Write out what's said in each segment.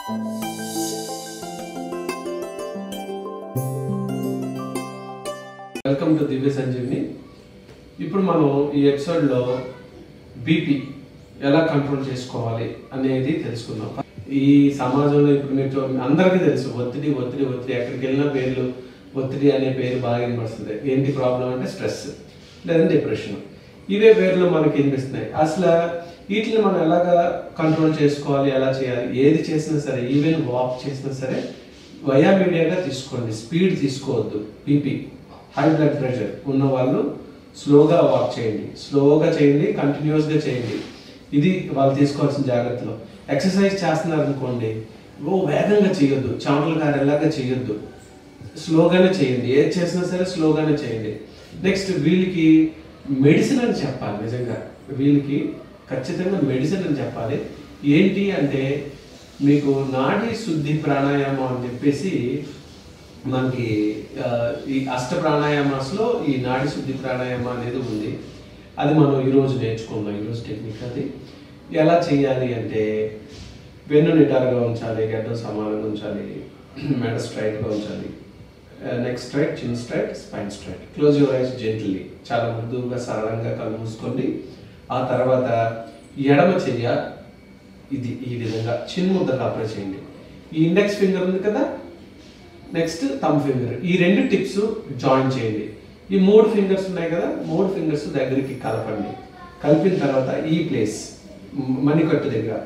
welcome to దివ్య సంజీవిని ఇప్పుడు మనం ఈ ఎపిసోడ్లో బీపీ ఎలా కంట్రోల్ చేసుకోవాలి అనేది తెలుసుకుందాం ఈ సమాజంలో ఇప్పుడు మీరు చూ- అందరికీ తెలుసు ఒత్తిడి ఒత్తిడి ఒత్తిడి ఎక్కడికి వెళ్ళినా పేర్లు ఒత్తిడి అనే పేరు బాగా వినిపిస్తుంది ఏంటి ప్రాబ్లం అంటే స్ట్రెస్ లేదంటే డిప్రెషన్ ఇవే పేర్లు మనకి వినిపిస్తున్నాయి అసలు వీటిని మనం ఎలాగా కంట్రోల్ చేసుకోవాలి ఎలా చేయాలి ఏది చేసినా సరే ఈవెన్ వాక్ చేసినా సరే వయా మీడియాగా తీసుకోండి స్పీడ్ తీసుకోవద్దు బీపీ హై బ్లడ్ ప్రెషర్ ఉన్న వాళ్ళు స్లోగా వాక్ చేయండి స్లోగా చేయండి కంటిన్యూస్గా చేయండి ఇది వాళ్ళు తీసుకోవాల్సిన జాగ్రత్తలు ఎక్సర్సైజ్ చేస్తున్నారు అనుకోండి ఓ వేగంగా చేయొద్దు చెమటలు గారెలాగా చేయొద్దు స్లోగానే చేయండి ఏది చేసినా సరే స్లోగానే చేయండి నెక్స్ట్ వీళ్ళకి మెడిసిన్ అని చెప్పాలి నిజంగా వీళ్ళకి ఖచ్చితంగా మెడిసిన్ అని చెప్పాలి ఏంటి అంటే మీకు నాడీ శుద్ధి ప్రాణాయామం అని చెప్పేసి మనకి ఆ, ఈ అష్ట ప్రాణాయామాస్లో ఈ నాడి శుద్ధి ప్రాణాయామం అనేది ఉంది అది మనం ఈరోజు నేర్చుకుందాం ఈరోజు టెక్నిక్ అది ఎలా చేయాలి అంటే వెన్ను నిటారుగా ఉంచాలి గడ్డం సమానంగా ఉంచాలి మెడ స్ట్రైట్గా ఉంచాలి next straight chin straight spine straight close your eyes gently చాలా మృదువుగా సరళంగా కళ్ళు మూసుకోండి ఆ తర్వాత ఎడమ చెయ్య ఇది ఈ విధంగా చిన్న ముద్దగా అప్లై చేయండి ఈ ఇండెక్స్ ఫింగర్ ఉంది కదా నెక్స్ట్ థమ్ ఫింగర్ ఈ రెండు టిప్స్ జాయిన్ చేయండి ఈ మూడు ఫింగర్స్ ఉన్నాయి కదా మూడు ఫింగర్స్ దగ్గరికి కలపండి కలిపిన తర్వాత ఈ ప్లేస్ మ- మణికట్టు దగ్గర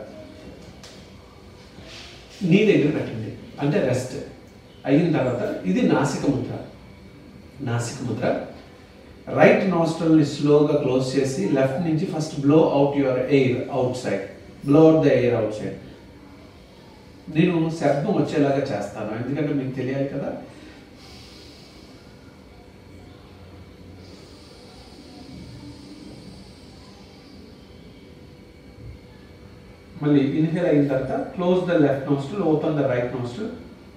నీ దగ్గర పెట్టండి అంటే రెస్ట్ అయిన తర్వాత ఇది నాసిక ముద్ర నాసిక ముద్ర రైట్ ని స్లోగా క్లోజ్ చేసి లెఫ్ట్ నుంచి first blow out your air outside blow out the air outside నేను శబ్దం వచ్చేలాగా చేస్తాను ఎందుకంటే మీకు తెలియాలి కదా మళ్ళీ ఇన్హేల్ అయిన తర్వాత close the left nostril open the right nostril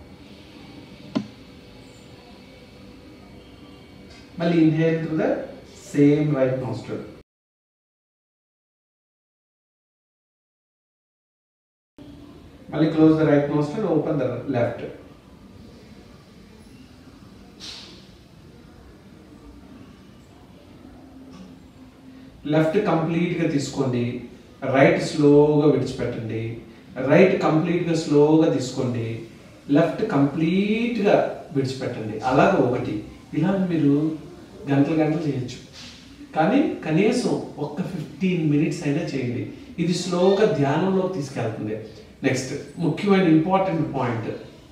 మళ్ళీ inhale through the same right nostril మళ్ళీ close the right nostril open the left left కంప్లీట్గా తీసుకోండి రైట్ స్లోగా విడిచిపెట్టండి రైట్ కంప్లీట్గా స్లోగా తీసుకోండి లెఫ్ట్ కంప్లీట్గా విడిచిపెట్టండి అలాగ ఒకటి ఇలా మీరు గంటలు గంటలు చేయొచ్చు కానీ కనీసం ఒక్క ఫిఫ్టీన్ మినిట్స్ అయినా చేయండి ఇది స్లోగా ధ్యానంలోకి తీసుకెళ్తుంది నెక్స్ట్ ముఖ్యమైన ఇంపార్టెంట్ పాయింట్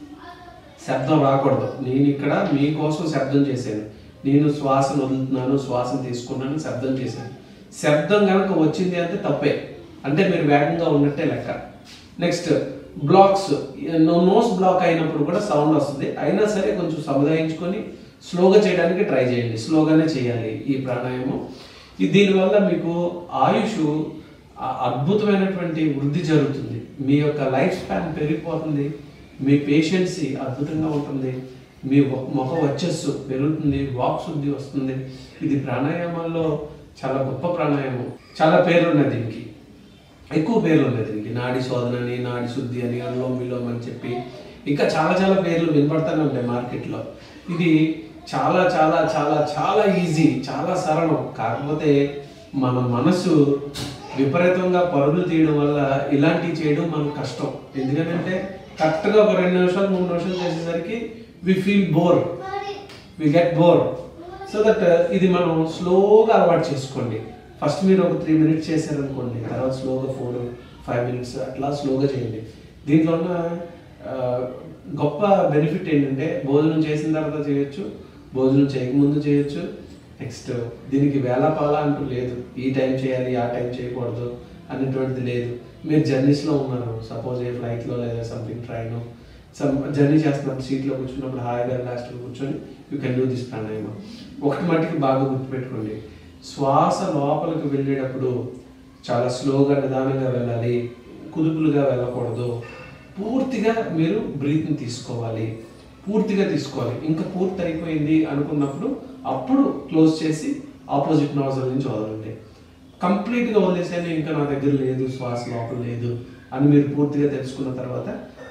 శబ్దం రాకూడదు నేను ఇక్కడ మీకోసం శబ్దం చేశాను నేను శ్వాసను వదులుతున్నాను శ్వాసను తీసుకున్నాను శబ్దం చేశాను శబ్దం కనుక వచ్చింది అంటే తప్పే అంటే మీరు వేగంగా ఉన్నట్టే లెక్క నెక్స్ట్ బ్లాక్స్ నోస్ బ్లాక్ అయినప్పుడు కూడా సౌండ్ వస్తుంది అయినా సరే కొంచెం సముదాయించుకొని స్లోగా చేయడానికి ట్రై చేయండి స్లోగానే చేయాలి ఈ ప్రాణాయామం ఈ దీనివల్ల మీకు ఆయుష్ ఆ- అద్భుతమైనటువంటి వృద్ధి జరుగుతుంది మీ యొక్క లైఫ్ స్పాన్ పెరిగిపోతుంది మీ పేషెన్సీ అద్భుతంగా ఉంటుంది మీ వ- ముఖ వచ్చస్సు పెరుగుతుంది వాక్ శుద్ధి వస్తుంది ఇది ప్రాణాయామాల్లో చాలా గొప్ప ప్రాణాయామం చాలా పేర్లు ఉన్నాయి దీనికి ఎక్కువ పేర్లు ఉన్నాయి దీనికి నాడి శోధన అని నాడి శుద్ధి అని అనులోమ్ విలోమ్ అని చెప్పి ఇంకా చాలా చాలా పేర్లు వినపడతానే ఉంటాయి మార్కెట్లో ఇది చాలా చాలా చాలా చాలా ఈజీ చాలా సరళం కాకపోతే మన మనసు విపరీతంగా పరుగులు తీయడం వల్ల ఇలాంటివి చేయడం మనకు కష్టం ఎందుకంటే కరెక్ట్గా ఒక రెండు నిమిషాలు మూడు నిమిషాలు చేసేసరికి we feel bore we get bore so that ఇది మనం స్లోగా అలవాటు చేసుకోండి ఫస్ట్ మీరు ఒక త్రీ మినిట్స్ చేశారనుకోండి తర్వాత స్లోగా ఫోర్ ఫైవ్ మినిట్స్ అట్లా స్లోగా చేయండి దీంట్లో ఉన్న ఆ, గొప్ప బెనిఫిట్ ఏంటంటే భోజనం చేసిన తర్వాత చేయొచ్చు భోజనం చేయకముందు చేయొచ్చు నెక్స్ట్ దీనికి వేలాపాల అంటూ లేదు ఈ టైం చేయాలి ఆ టైం చేయకూడదు అనేటువంటిది లేదు మీరు జర్నీస్లో ఉన్నారు సపోజ్ ఏ ఫ్లైట్లో లేదా సంథింగ్ ట్రైన్ సమ్ జర్నీ చేస్తున్నప్పుడు సీట్లో కూర్చున్నప్పుడు హాయిగా రిలాక్స్గా కూర్చొని యూ కెన్ డూ దిస్ ప్రాణాయామం ఒకటి మట్టికి బాగా గుర్తుపెట్టుకోండి శ్వాస లోపలికి వెళ్ళేటప్పుడు చాలా స్లోగా నిదానంగా వెళ్ళాలి కుదుపులుగా వెళ్ళకూడదు పూర్తిగా మీరు బ్రీత్ని తీసుకోవాలి పూర్తిగా తీసుకోవాలి ఇంకా పూర్తి అయిపోయింది అనుకున్నప్పుడు అప్పుడు క్లోజ్ చేసి ఆపోజిట్ నాజల్ నుంచి వదలండి కంప్లీట్గా వదిలేసాను ఇంకా నా దగ్గర లేదు శ్వాస లోపల లేదు అని మీరు పూర్తిగా తెలుసుకున్న తర్వాత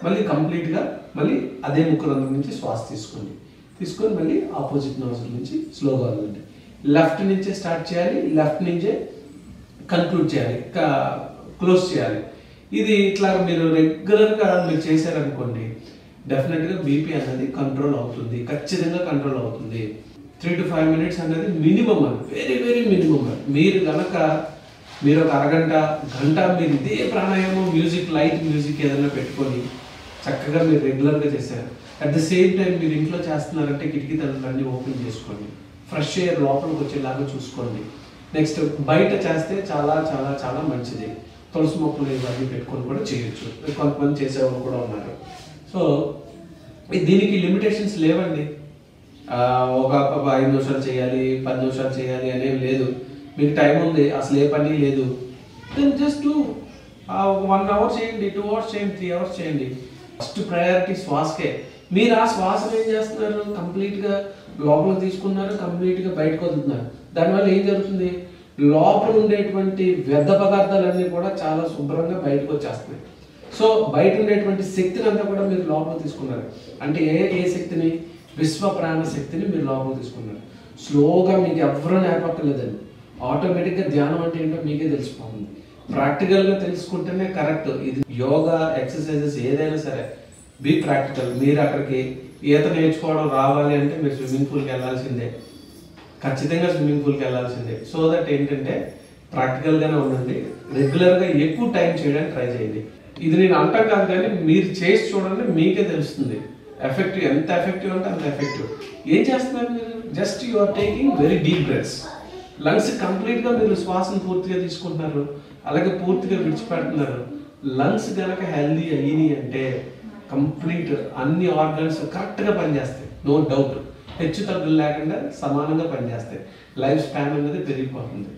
మళ్ళీ కంప్లీట్గా మళ్ళీ అదే ముక్కురంధ్రం నుంచి శ్వాస తీసుకోండి తీసుకొని మళ్ళీ ఆపోజిట్ నోజల్ నుంచి స్లోగా వదలండి లెఫ్ట్ నుంచే స్టార్ట్ చేయాలి లెఫ్ట్ నుంచే కన్క్లూడ్ చేయాలి క్లోజ్ చేయాలి ఇది ఇట్లా మీరు రెగ్యులర్గా మీరు చేశారనుకోండి డెఫినెట్గా బీపీ అనేది కంట్రోల్ అవుతుంది ఖచ్చితంగా కంట్రోల్ అవుతుంది త్రీ టు ఫైవ్ మినిట్స్ అనేది మినిమం అని వెరీ వెరీ మినిమం మీరు కనుక మీరు ఒక అరగంట గంట మీరు ఇదే ప్రాణాయామం మ్యూజిక్ లైట్ మ్యూజిక్ ఏదైనా పెట్టుకొని చక్కగా మీరు రెగ్యులర్గా చేశారు అట్ ద సేమ్ టైం మీరు ఇంట్లో చేస్తున్నారంటే కిటికీ తలుపులన్నీ ఓపెన్ చేసుకోండి ఫ్రెష్ ఎయిర్ లోపలికి వచ్చేలాగా చూసుకోండి నెక్స్ట్ బయట చేస్తే చాలా చాలా చాలా మంచిది తులసి మొక్కలు ఇవన్నీ పెట్టుకొని కూడా చేయొచ్చు కొంతమంది చేసేవాళ్ళు కూడా ఉన్నారు సో దీనికి లిమిటేషన్స్ లేవండి ఆ, ఒక ఒక ఐదు నిమిషాలు చేయాలి పది నిమిషాలు చేయాలి అనేవి లేదు మీకు టైం ఉంది అసలు ఏ పని లేదు దెన్ జస్ట్ వన్ అవర్ చేయండి టూ అవర్స్ చేయండి త్రీ అవర్స్ చేయండి ఫస్ట్ ప్రయారిటీ శ్వాసకే మీరు ఆ శ్వాసను ఏం చేస్తున్నారు కంప్లీట్గా లోపల తీసుకున్నారు కంప్లీట్గా బయటకు వదులుతున్నారు దానివల్ల ఏం జరుగుతుంది లోపల ఉండేటువంటి వ్యర్థ పదార్థాలన్నీ కూడా చాలా శుభ్రంగా బయటకు వచ్చేస్తున్నాయి సో బయట ఉండేటువంటి శక్తిని అంతా కూడా మీరు లోపల తీసుకున్నారు అంటే ఏ ఏ శక్తిని విశ్వ ప్రాణ శక్తిని మీరు లోపల తీసుకున్నారు స్లోగా మీకు ఎవరూ నేర్పక్కర్లేదండి ఆటోమేటిక్గా ధ్యానం అంటే ఏంటో మీకే తెలిసిపోతుంది ప్రాక్టికల్గా తెలుసుకుంటేనే కరెక్ట్ ఇది యోగా ఎక్సర్సైజెస్ ఏదైనా సరే బీ ప్రాక్టికల్ మీరు అక్కడికి ఈత నేర్చుకోవడం రావాలి అంటే మీరు స్విమ్మింగ్ పూల్కి వెళ్ళాల్సిందే ఖచ్చితంగా స్విమ్మింగ్ పూల్కి వెళ్ళాల్సిందే సో దట్ ఏంటంటే ప్రాక్టికల్గానే ఉండండి రెగ్యులర్గా ఎక్కువ టైం చేయడానికి ట్రై చేయండి ఇది నేను అంటాం కాదు కానీ మీరు చేసి చూడండి మీకే తెలుస్తుంది ఎఫెక్టివ్ ఎంత ఎఫెక్టివ్ అంటే అంత ఎఫెక్టివ్ ఏం చేస్తున్నారు మీరు just you are taking very deep breaths lungs కంప్లీట్గా మీరు శ్వాసను పూర్తిగా తీసుకుంటున్నారు అలాగే పూర్తిగా విడిచిపెడుతున్నారు లంగ్స్ గనక హెల్దీ అయ్యి అంటే కంప్లీట్ అన్ని ఆర్గన్స్ కరెక్ట్గా పనిచేస్తాయి నో డౌట్ హెచ్చు తగ్గులు లేకుండా సమానంగా పనిచేస్తాయి లైఫ్ స్పాన్ అనేది పెరిగిపోతుంది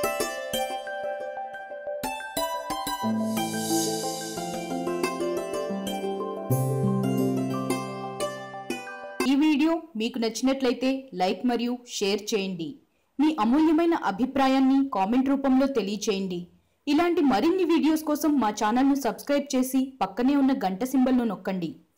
ఈ వీడియో మీకు నచ్చినట్లయితే లైక్ మరియు షేర్ చేయండి మీ అమూల్యమైన అభిప్రాయాన్ని కామెంట్ రూపంలో తెలియచేయండి ఇలాంటి మరిన్ని వీడియోస్ కోసం మా ఛానల్ను సబ్స్క్రైబ్ చేసి పక్కనే ఉన్న గంట సింబల్ను నొక్కండి